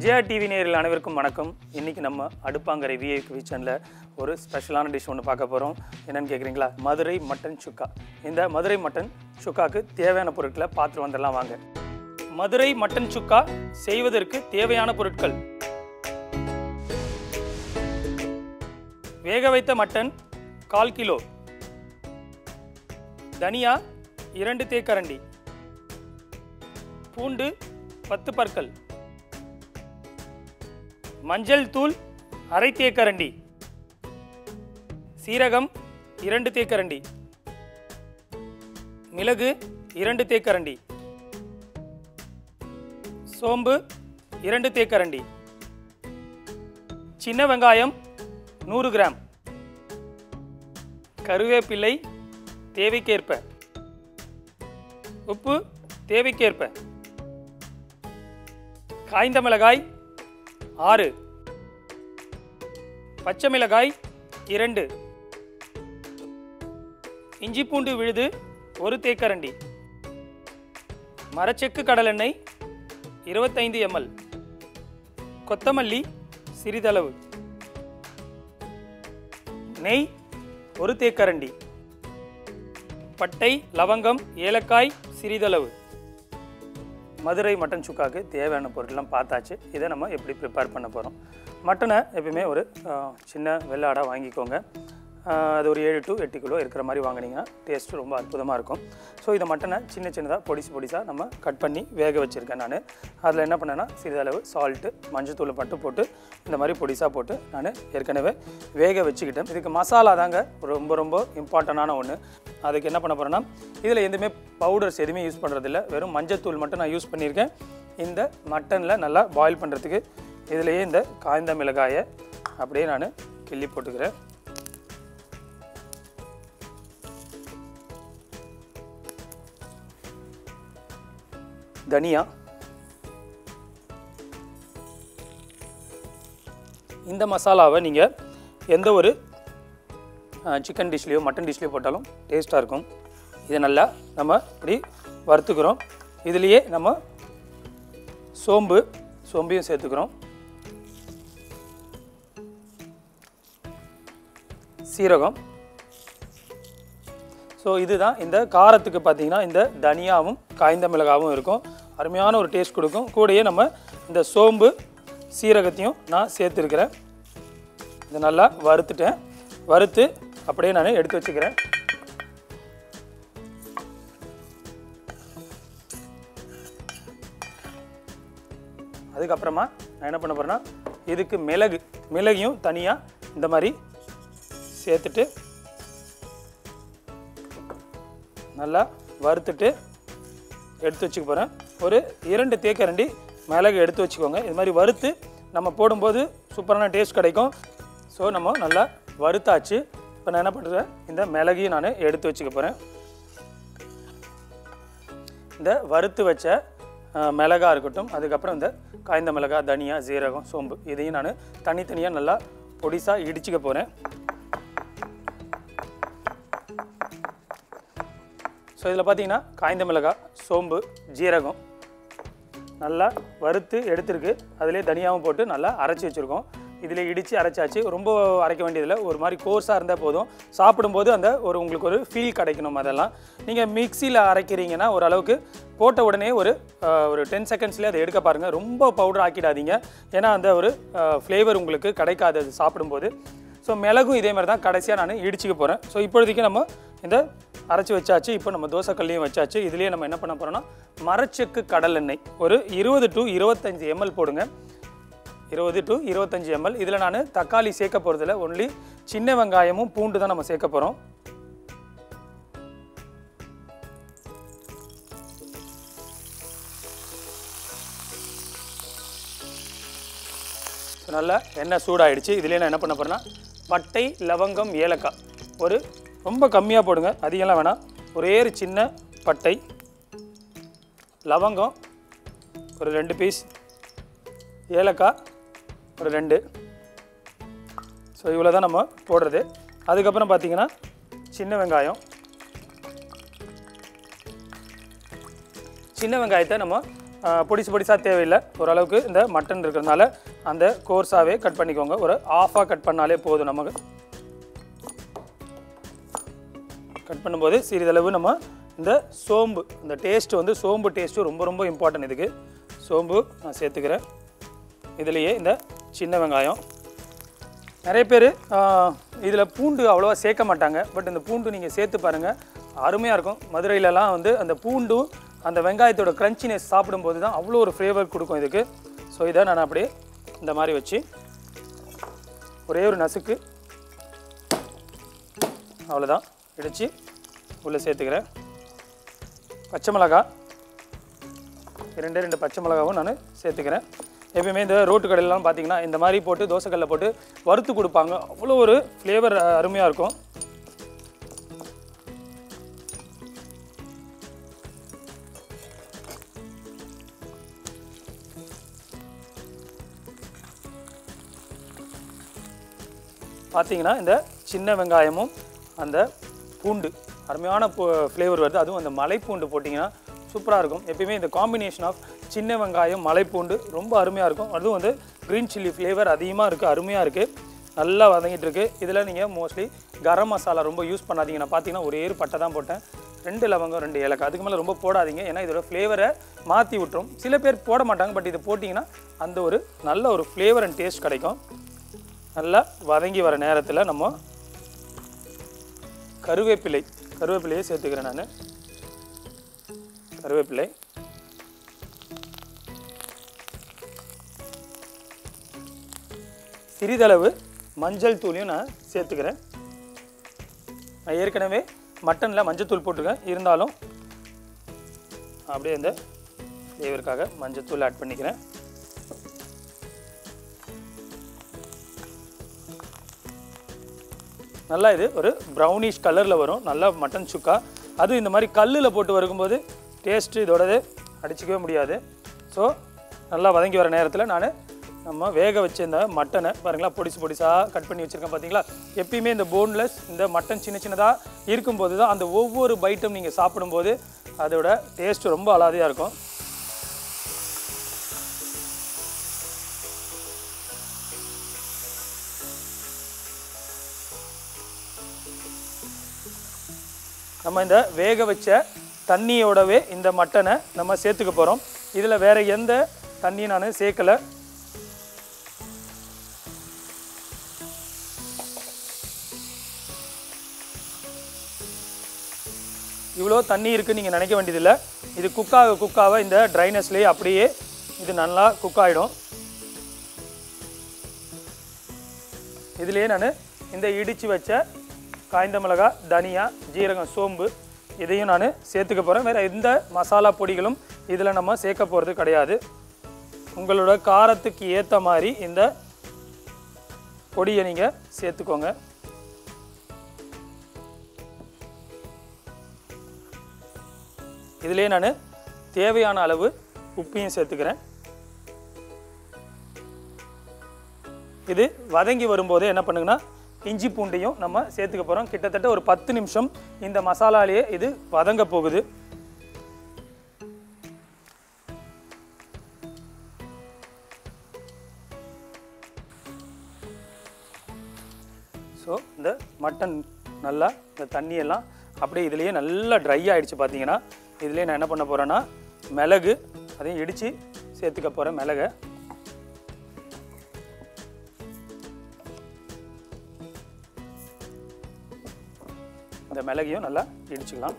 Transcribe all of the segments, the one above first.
JR TV நேரில் அனைவருக்கும் வணக்கம் இன்றைக்கி நம்ம அடுப்பாங்கரை விஐபி கிச்சனில் ஒரு ஸ்பெஷலான டிஷ் ஒன்று பார்க்க போகிறோம் என்னன்னு கேட்குறீங்களா மதுரை மட்டன் சுக்கா இந்த மதுரை மட்டன் சுக்காக்கு தேவையான பொருட்களை பார்த்துட்டு வந்துடலாம் வாங்க மதுரை மட்டன் சுக்கா செய்வதற்கு தேவையான பொருட்கள் வேக வைத்த மட்டன் கால் கிலோ தனியா இரண்டு தேக்கரண்டி பூண்டு பத்து பற்கள் மஞ்சள் தூள் அரை தேக்கரண்டி சீரகம் இரண்டு தேக்கரண்டி மிளகு இரண்டு தேக்கரண்டி சோம்பு இரண்டு தேக்கரண்டி சின்ன வெங்காயம் நூறு கிராம் கருவேப்பிலை தேவைக்கேற்ப உப்பு தேவைக்கேற்ப காய்ந்த மிளகாய் ஆறு பச்சை மிளகாய் இரண்டு இஞ்சி பூண்டு விழுது ஒரு தேக்கரண்டி மரச்செக்கு கடலெண்ணெய் இருபத்தைந்து எம்எல் கொத்தமல்லி சிறிதளவு நெய் ஒரு தேக்கரண்டி பட்டை லவங்கம் ஏலக்காய் சிறிதளவு மதுரை மட்டன் சுக்காக்கு தேவையான பொருட்கள்லாம் பார்த்தாச்சு இதை நம்ம எப்படி ப்ரிப்பேர் பண்ண போகிறோம் மட்டனை எப்பயுமே ஒரு ஆ, சின்ன வெள்ளாடாக வாங்கிக்கோங்க ஆ, அது ஒரு ஏழு டு எட்டு கிலோ இருக்கிற மாதிரி வாங்கினீங்கன்னா டேஸ்ட்டு ரொம்ப அற்புதமாக இருக்கும் ஸோ இந்த மட்டனை சின்ன சின்னதாக பொடிசு பொடிசாக நம்ம கட் பண்ணி வேக வச்சுருக்கேன் நான் அதில் என்ன பண்ணேன்னா சிறிதளவு சால்ட்டு மஞ்சத்தூள் மட்டும் போட்டு இந்த மாதிரி பொடிசாக போட்டு நான் ஏற்கனவே வேக வச்சுக்கிட்டேன் இதுக்கு மசாலா தாங்க ரொம்ப ரொம்ப இம்பார்ட்டண்டான ஒன்று அதுக்கு என்ன பண்ண போகிறேன்னா இதில் எதுவுமே பவுடர்ஸ் எதுவுமே யூஸ் பண்ணுறதில்ல வெறும் மஞ்சத்தூள் மட்டும் நான் யூஸ் பண்ணியிருக்கேன் இந்த மட்டனில் நல்லா பாயில் பண்ணுறதுக்கு இதுலேயே இந்த காய்ந்த மிளகாயை அப்படியே நான் கிள்ளி போட்டுக்கிறேன் தனியா இந்த மசாலாவை நீங்கள் எந்த ஒரு சிக்கன் டிஷ்லேயோ மட்டன் டிஷ்லேயோ போட்டாலும் டேஸ்ட்டாக இருக்கும் இதை நல்லா நம்ம இப்படி வறுத்துக்கிறோம் இதுலேயே நம்ம சோம்பு சோம்பையும் சேர்த்துக்கிறோம் சீரகம் ஸோ இதுதான் இந்த காரத்துக்கு பார்த்தீங்கன்னா இந்த தனியாவும் காய்ந்த மிளகாவும் இருக்கும் அருமையான ஒரு டேஸ்ட் கொடுக்கும் கூடயே நம்ம இந்த சோம்பு சீரகத்தையும் நான் சேர்த்துருக்கிறேன் இதை நல்லா வறுத்துட்டேன் வறுத்து அப்படியே நான் எடுத்து வச்சுக்கிறேன் அதுக்கப்புறமா நான் என்ன பண்ண போகிறேன்னா இதுக்கு மிளகு மிளகையும் தனியாக இந்த மாதிரி சேர்த்துட்டு நல்லா வறுத்துட்டு எடுத்து வச்சுக்க போகிறேன் ஒரு இரண்டு தேக்கரண்டி மிளகு எடுத்து வச்சுக்கோங்க இது மாதிரி வறுத்து நம்ம போடும்போது சூப்பரான டேஸ்ட் கிடைக்கும் ஸோ நம்ம நல்லா வறுத்தாச்சு இப்போ நான் என்ன பண்ணுறேன் இந்த மிளகையும் நான் எடுத்து வச்சுக்க போகிறேன் இந்த வறுத்து வச்ச அஹ், மிளகா இருக்கட்டும் அதுக்கப்புறம் இந்த காய்ந்த மிளகா தனியா ஜீரகம் சோம்பு இதையும் நான் தனித்தனியாக நல்லா பொடிசாக இடிச்சுக்க போகிறேன் ஸோ இதில் பார்த்தீங்கன்னா காய்ந்த மிளகாய் சோம்பு ஜீரகம் நல்லா வறுத்து எடுத்துருக்கு அதிலே தனியாகவும் போட்டு நல்லா அரைச்சி வச்சுருக்கோம் இதில் இடித்து அரைச்சாச்சு ரொம்ப அரைக்க வேண்டியதில்லை ஒரு மாதிரி கோர்ஸாக இருந்தால் போதும் சாப்பிடும்போது அந்த ஒரு உங்களுக்கு ஒரு ஃபீல் கிடைக்கணும் அதெல்லாம் நீங்கள் மிக்சியில் அரைக்கிறீங்கன்னா ஓரளவுக்கு போட்ட உடனே ஒரு அஹ், ஒரு டென் செகண்ட்ஸ்லேயே அதை எடுக்க பாருங்கள் ரொம்ப பவுடர் ஆக்கிடாதீங்க ஏன்னா அந்த ஒரு ஃப்ளேவர் உங்களுக்கு கிடைக்காது அது சாப்பிடும்போது ஸோ மிளகும் இதே மாதிரி தான் கடைசியாக நான் இடிச்சுக்க போகிறேன் ஸோ இப்போதைக்கு நம்ம இந்த அரைச்சி வச்சாச்சு இப்போ நம்ம தோசைக்கல்லையும் வச்சாச்சு இதுலேயே நம்ம என்ன பண்ண போகிறோம்னா மரச்செக்கு கடல் எண்ணெய் ஒரு இருபது டு இருபத்தஞ்சி எம்எல் போடுங்க இருபது டு இருபத்தஞ்சி எம்எல் இதில் நான் தக்காளி சேர்க்க போகிறதில்ல ஒன்லி சின்ன வெங்காயமும் பூண்டு தான் நம்ம சேர்க்க போகிறோம் ஸோ நல்லா எண்ணெய் சூடாயிடுச்சு இதுலேயே நான் என்ன பண்ண போகிறேன்னா பட்டை லவங்கம் ஏலக்காய் ஒரு ரொம்ப கம்மியாக போடுங்க அதிகம்லாம் வேணாம் ஒரே ஒரு சின்ன பட்டை லவங்கம் ஒரு ரெண்டு பீஸ் ஏலக்காய் ஒரு ரெண்டு ஸோ இவ்வளோ தான் நம்ம போடுறது அதுக்கப்புறம் பார்த்தீங்கன்னா சின்ன வெங்காயம் சின்ன வெங்காயத்தை நம்ம பொடிசு பொடிசாக தேவையில்லை ஓரளவுக்கு இந்த மட்டன் இருக்கிறதுனால அந்த கோர்ஸாகவே கட் பண்ணிக்கோங்க ஒரு ஆஃபாக கட் பண்ணாலே போதும் நமக்கு கட் பண்ணும்போது சிறிதளவு நம்ம இந்த சோம்பு இந்த டேஸ்ட் வந்து சோம்பு டேஸ்ட்டு ரொம்ப ரொம்ப இம்பார்ட்டன்ட் இதுக்கு சோம்பு நான் சேர்த்துக்கிறேன் இதுலேயே இந்த சின்ன வெங்காயம் நிறைய பேர் இதில் பூண்டு அவ்வளோவா சேர்க்க மாட்டாங்க பட் இந்த பூண்டு நீங்கள் சேர்த்து பாருங்கள் அருமையாக இருக்கும் மதுரையிலலாம் வந்து அந்த பூண்டு அந்த வெங்காயத்தோட க்ரன்ச்சினஸ் சாப்பிடும்போது தான் அவ்வளோ ஒரு ஃப்ளேவர் கொடுக்கும் இதுக்கு ஸோ இதை நான் அப்படியே இந்த மாதிரி வச்சு ஒரே ஒரு நசுக்கு அவ்வளோதான் இடித்து உள்ளே சேர்த்துக்கிறேன் பச்சை மிளகா ரெண்டே ரெண்டு பச்சை மிளகாவும் நான் சேர்த்துக்கிறேன் எப்பயுமே இந்த ரோட்டு கடையிலலாம் பார்த்தீங்கன்னா இந்த மாதிரி போட்டு தோசைக்கல்ல போட்டு வறுத்து கொடுப்பாங்க அவ்வளோ ஒரு ஃப்ளேவர் அருமையாக இருக்கும் பார்த்தீங்கன்னா இந்த சின்ன வெங்காயமும் அந்த பூண்டு அருமையான ஃப்ளேவர் வருது அதுவும் அந்த மலைப்பூண்டு போட்டிங்கன்னா சூப்பராக இருக்கும் எப்பயுமே இந்த காம்பினேஷன் ஆஃப் சின்ன வெங்காயம் மலைப்பூண்டு ரொம்ப அருமையாக இருக்கும் அதுவும் வந்து க்ரீன் சில்லி ஃப்ளேவர் அதிகமாக இருக்குது அருமையாக இருக்குது நல்லா வதங்கிட்டு இருக்கு இதில் நீங்கள் மோஸ்ட்லி கரம் மசாலா ரொம்ப யூஸ் பண்ணாதீங்க நான் பார்த்தீங்கன்னா ஒரே ஒரு பட்டை தான் போட்டேன் ரெண்டு லவங்கம் ரெண்டு ஏலக்காய் அதுக்கு மேலே ரொம்ப போடாதீங்க ஏன்னா இதோட ஃப்ளேவரை மாற்றி விட்டுரும் சில பேர் போட மாட்டாங்க பட் இது போட்டிங்கன்னா அந்த ஒரு நல்ல ஒரு ஃப்ளேவர் அண்ட் டேஸ்ட் கிடைக்கும் நல்லா வதங்கி வர நேரத்தில் நம்ம கருவேப்பிலை கருவேப்பிலையை சேர்த்துக்கிறேன் நான் கருவேப்பிலை சிறிதளவு மஞ்சள் தூளையும் நான் சேர்த்துக்கிறேன் நான் ஏற்கனவே மட்டனில் மஞ்சள் தூள் போட்டிருக்கேன் இருந்தாலும் அப்படியே இந்த ஃப்ளேவருக்காக மஞ்சள் தூள் ஆட் பண்ணிக்கிறேன் நல்லா இது ஒரு ப்ரௌனிஷ் கலரில் வரும் நல்லா மட்டன் சுக்கா அதுவும் இந்த மாதிரி கல்லில் போட்டு வரும்போது டேஸ்ட்டு இதோடது அடிச்சிக்கவே முடியாது ஸோ நல்லா வதங்கி வர நேரத்தில் நான் நம்ம வேக வச்ச இந்த மட்டனை பாருங்களா பொடிசு பொடிசாக கட் பண்ணி வச்சுருக்கேன் பார்த்தீங்களா எப்பயுமே இந்த போன்லெஸ் இந்த மட்டன் சின்ன சின்னதாக இருக்கும்போது தான் அந்த ஒவ்வொரு பைட்டும் நீங்கள் சாப்பிடும்போது அதோட டேஸ்ட் ரொம்ப அலாதியாக இருக்கும் நம்ம இந்த வேக வச்ச தண்ணியோடவே இந்த மட்டனை நம்ம சேர்த்துக்க போகிறோம் இதில் வேற எந்த தண்ணியும் நான் சேர்க்கலை இவ்வளோ தண்ணி இருக்குன்னு நீங்கள் நினைக்க வேண்டியதில்லை இது குக்காக குக்காக இந்த ட்ரைனஸ்லேயே அப்படியே இது நல்லா குக் ஆகிடும் இதுலேயே நான் இந்த இடித்து வச்ச காய்ந்த மிளகா தனியா ஜீரகம் சோம்பு இதையும் நான் சேர்த்துக்க போகிறேன் வேறு எந்த மசாலா பொடிகளும் இதில் நம்ம சேர்க்க போகிறது கிடையாது உங்களோட காரத்துக்கு ஏற்ற மாதிரி இந்த பொடியை நீங்கள் சேர்த்துக்கோங்க இதிலே நான் தேவையான அளவு உப்பையும் சேர்த்துக்கிறேன் இது வதங்கி வரும்போதே என்ன பண்ணுங்கன்னா இஞ்சி பூண்டையும் நம்ம சேர்த்துக்க போகிறோம் கிட்டத்தட்ட ஒரு பத்து நிமிஷம் இந்த மசாலாலேயே இது வதங்க போகுது ஸோ இந்த மட்டன் நல்லா இந்த தண்ணியெல்லாம் அப்படியே இதுலேயே நல்லா ட்ரை ஆயிடுச்சு பார்த்தீங்கன்னா இதுலேயே நான் என்ன பண்ண போகிறேன்னா மிளகு அதையும் இடித்து சேர்த்துக்க போகிறேன் மிளகை இந்த மிளகையும் நல்லா இடிச்சுக்கலாம்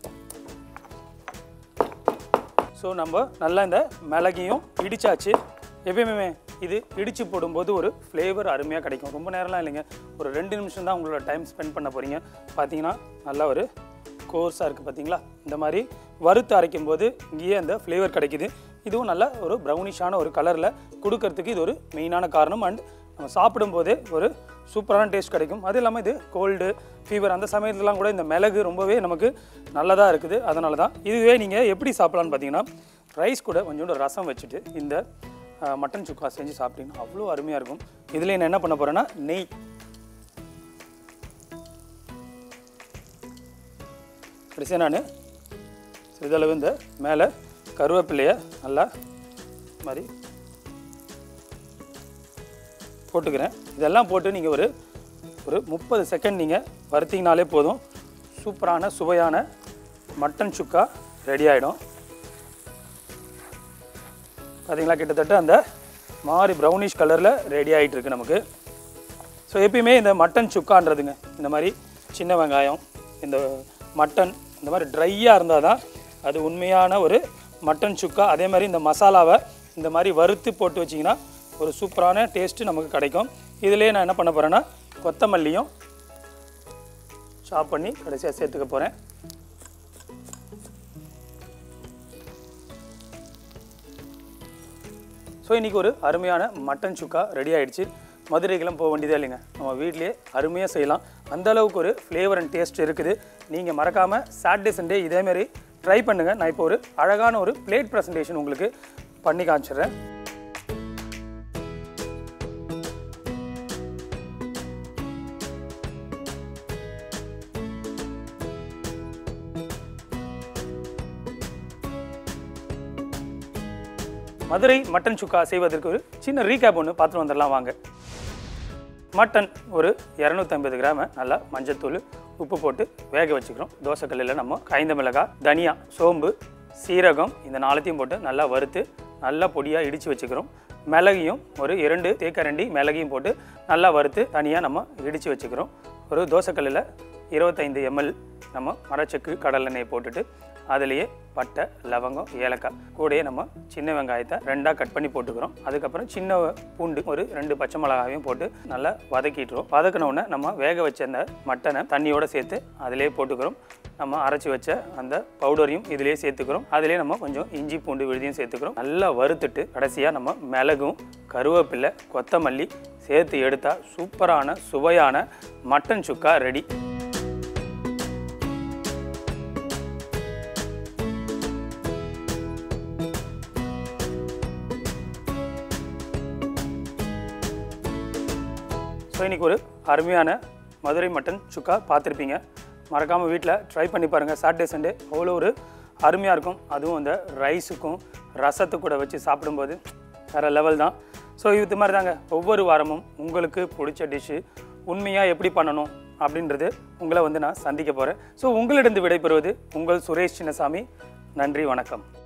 ஸோ நம்ம நல்லா இந்த மிளகையும் இடிச்சாச்சு எப்பயுமே இது இடித்து போடும்போது ஒரு ஃப்ளேவர் அருமையாக கிடைக்கும் ரொம்ப நேரம்லாம் இல்லைங்க ஒரு ரெண்டு நிமிஷம் தான் உங்களோட டைம் ஸ்பெண்ட் பண்ண போகிறீங்க பார்த்தீங்கன்னா நல்லா ஒரு கோர்ஸாக இருக்குது பார்த்தீங்களா இந்த மாதிரி வறுத்து அரைக்கும் போது இங்கேயே அந்த ஃப்ளேவர் கிடைக்குது இதுவும் நல்ல ஒரு ப்ரௌனிஷான ஒரு கலரில் கொடுக்கறதுக்கு இது ஒரு மெயினான காரணம் அண்ட் நம்ம சாப்பிடும்போதே ஒரு சூப்பரான டேஸ்ட் கிடைக்கும் அது இல்லாமல் இது கோல்டு ஃபீவர் அந்த சமயத்துலலாம் கூட இந்த மிளகு ரொம்பவே நமக்கு நல்லதாக இருக்குது அதனால தான் இதுவே நீங்கள் எப்படி சாப்பிடலான்னு பார்த்தீங்கன்னா ரைஸ் கூட கொஞ்சோண்டு ரசம் வச்சுட்டு இந்த அஹ், மட்டன் சுக்கா செஞ்சு சாப்பிட்டீங்கன்னா அவ்வளோ அருமையாக இருக்கும் இதில் நான் என்ன பண்ண போகிறேன்னா நெய் கடைசியாக நான் சிறிதளவு இந்த மேலே கருவேப்பிலையை நல்லா இந்த மாதிரி போட்டுக்கிறேன் இதெல்லாம் போட்டு நீங்கள் ஒரு ஒரு முப்பது செகண்ட் நீங்கள் வறுத்தீங்கனாலே போதும் சூப்பரான சுவையான மட்டன் சுக்கா ரெடி ஆகிடும் பார்த்தீங்களா கிட்டத்தட்ட அந்த மாறி ப்ரௌனிஷ் கலரில் ரெடி ஆகிட்டு இருக்கு நமக்கு ஸோ எப்பயுமே இந்த மட்டன் சுக்கான்றதுங்க இந்த மாதிரி சின்ன வெங்காயம் இந்த மட்டன் இந்த மாதிரி ட்ரையாக இருந்தால் தான் அது உண்மையான ஒரு மட்டன் சுக்கா அதே மாதிரி இந்த மசாலாவை இந்த மாதிரி வறுத்து போட்டு வச்சிங்கன்னா ஒரு சூப்பரான டேஸ்ட்டு நமக்கு கிடைக்கும் இதுலேயே நான் என்ன பண்ண போகிறேன்னா கொத்தமல்லியும் சாப் பண்ணி கடைசியாக சேர்த்துக்க போகிறேன் ஸோ இன்றைக்கி ஒரு அருமையான மட்டன் சுக்கா ரெடி ஆயிடுச்சு மதுரைக்கெல்லாம் போக வேண்டியதே இல்லைங்க நம்ம வீட்லேயே அருமையாக செய்யலாம் அந்த அளவுக்கு ஒரு ஃப்ளேவர் அண்ட் டேஸ்ட் இருக்குது நீங்கள் மறக்காமல் சாட்டர்டே சண்டே இதேமாரி ட்ரை பண்ணுங்கள் நான் இப்போ ஒரு அழகான ஒரு பிளேட் ப்ரெசன்டேஷன் உங்களுக்கு பண்ணி காமிச்சிடுறேன் மதுரை மட்டன் சுக்கா செய்வதற்கு ஒரு சின்ன ரீகேப் ஒன்று பார்த்துட்டு வந்துடலாம் வாங்க மட்டன் ஒரு இரநூத்தம்பது கிராம நல்லா மஞ்சத்தூள் உப்பு போட்டு வேக வச்சுக்கிறோம் தோசைக்கல்லில் நம்ம காய்ந்த மிளகாய் தனியா சோம்பு சீரகம் இந்த நாலத்தையும் போட்டு நல்லா வறுத்து நல்லா பொடியாக இடித்து வச்சுக்கிறோம் மிளகையும் ஒரு இரண்டு தேக்கரண்டி மிளகையும் போட்டு நல்லா வறுத்து தனியாக நம்ம இடித்து வச்சுக்கிறோம் ஒரு தோசைக்கல்லில் இருபத்தைந்து எம்எல் நம்ம மரச்செக்கு கடலெண்ணெய் போட்டுட்டு அதுலேயே பட்டை லவங்கம் ஏலக்காய் கூடயே நம்ம சின்ன வெங்காயத்தை ரெண்டாக கட் பண்ணி போட்டுக்கிறோம் அதுக்கப்புறம் சின்ன பூண்டு ஒரு ரெண்டு பச்சை மிளகாயும் போட்டு நல்லா வதக்கிட்டுரும் வதக்கின உடனே நம்ம வேக வச்ச அந்த மட்டனை தண்ணியோட சேர்த்து அதிலே போட்டுக்கிறோம் நம்ம அரைச்சி வச்ச அந்த பவுடரையும் இதிலே சேர்த்துக்கிறோம் அதிலே நம்ம கொஞ்சம் இஞ்சி பூண்டு விழுதியும் சேர்த்துக்கிறோம் நல்லா வறுத்துட்டு கடைசியாக நம்ம மிளகும் கருவேப்பிலை கொத்தமல்லி சேர்த்து எடுத்தால் சூப்பரான சுவையான மட்டன் சுக்கா ரெடி ஸோ இன்றைக்கி ஒரு அருமையான மதுரை மட்டன் சுக்கா பார்த்துருப்பீங்க மறக்காமல் வீட்டில் ட்ரை பண்ணி பாருங்கள் சாட்டர்டே சண்டே அவ்வளோ ஒரு அருமையாக இருக்கும் அதுவும் அந்த ரைஸுக்கும் ரசத்து கூட வச்சு சாப்பிடும்போது வேறு லெவல் தான் ஸோ இது மாதிரி தாங்க ஒவ்வொரு வாரமும் உங்களுக்கு பிடிச்ச டிஷ்ஷு உண்மையாக எப்படி பண்ணணும் அப்படின்றது உங்களை வந்து நான் சந்திக்க போகிறேன் ஸோ உங்களிடம் விடைபெறுவது உங்கள் சுரேஷ் சின்னசாமி நன்றி வணக்கம்